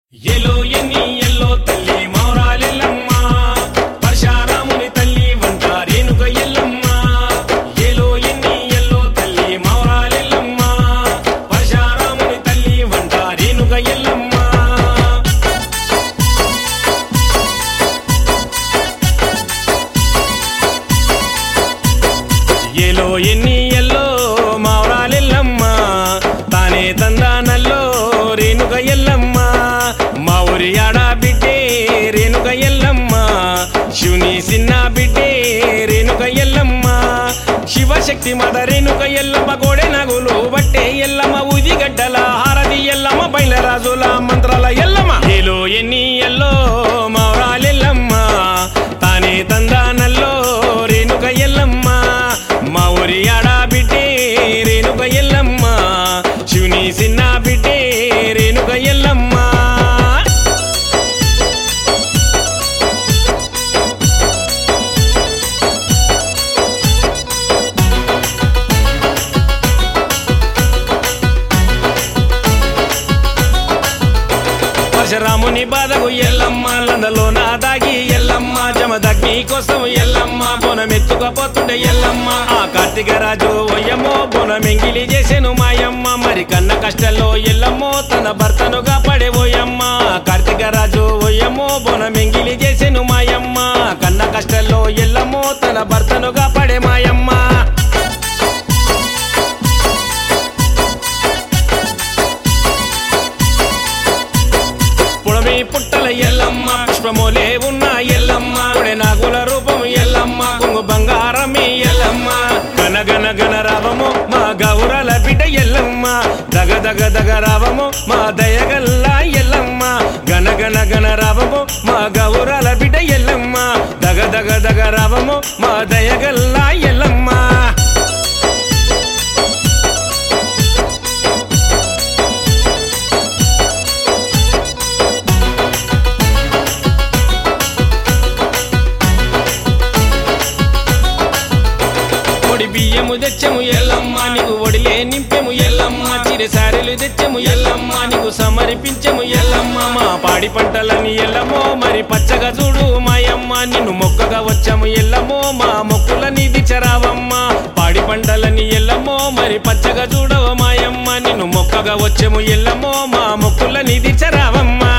ఎలో ఎన్ని ఎల్లో తల్లి మౌరాలెల్లమ్మ పరశారాముని తల్లి వంట రేణుక ఎల్లమ్మ ఎలో ఎన్ని ఎల్లో తల్లి మౌరాలెల్లమ్మ పరశారాముని తల్లి వంట రేణుక ఎల్లమ్మ ఏలో ఎన్ని ఎల్లో మావరాలెల్లమ్మ తానే తందానల్లో రేణుక ఎల్లమ్మ మా ఊరి ఆడ బిడ్డే రేణుక ఎల్లమ్మ శివుని సిన్న బిడ్డే రేణుక ఎల్లమ్మ శివశక్తి మద రేణుక ఎల్లమ్మ గోడె నగులు బట్టే ఎల్లమ్మ ఉది గడ్డల హారది ఎల్లమ్మ బయలరాజుల మంత్రాల ఎల్లమ్మ ఏలో ఎన్ని ఎల్లో మావరాలెల్లమ్మ తానే తందానల్లో రేణుక ఎల్లమ్మ మా ఊరి ఆడ బిడ్డే రేణుక ఎల్లమ్మ శివుని సిన్న బిడ్డే రేణుక ఎల్లమ్మ పరశురాముని బాధకు ఎల్లమ్మ లందలో నా దాగి ఎల్లమ్మ జమదగ్ని కోసం ఎల్లమ్మ బొనమెత్తుకపోతుండే ఎల్లమ్మ ఆ కార్తీక రాజు ఒయ్యమ్మో బొనమెంగిలి చేసెను మాయమ్మ మరి కన్న కష్టంలో ఎల్లమ్మో తన భర్తనుగా పడే ఓయమ్మ కార్తీక రాజు ఒయ్యమ్మో బొనమెంగిలి చేసెను మాయమ్మ కన్న కష్టంలో ఎల్లమ్మో తన భర్తనుగా పడే మాయమ్మ పుడమి పుట్టల ఎల్లమ్మ పుష్పమోలే ఉన్న ఎల్లమ్మ కొడె నాగుల రూపం ఎల్లమ్మ కొంగు బంగారమి ఎల్లమ్మ గన గన గన రావము మా గౌరల బిడ్డ ఎల్లమ్మ దగ దగ దగ రావము మా దయగల్ల ఎల్లమ్మ గన గన గన రావము మా గౌరల బిడ్డ ఎల్లమ్మ దగ దగ దగ రావము మా దయగల్ల ఎల్లమ్మ ఒడి బియ్యము తెచ్చము ఎల్లమ్మ నీకు ఒడిలే నింపెము ఎల్లమ్మ చిరసారెలు తెచ్చము ఎల్లమ్మ నీకు సమర్పించము ఎల్లమ్మ మా పాడి పంటలని ఎల్లమ్మో మరి పచ్చగా చూడు మాయమ్మ నిన్ను మొక్కగా వచ్చాము ఎల్లమ్మో మా మొక్కులని దిచరావమ్మ పాడి పంటలని ఎల్లమ్మో మరి పచ్చగా చూడవ మాయమ్మ నిన్ను మొక్కగా వచ్చాము ఎల్లమ్మో మా మొక్కులని దిచరావమ్మ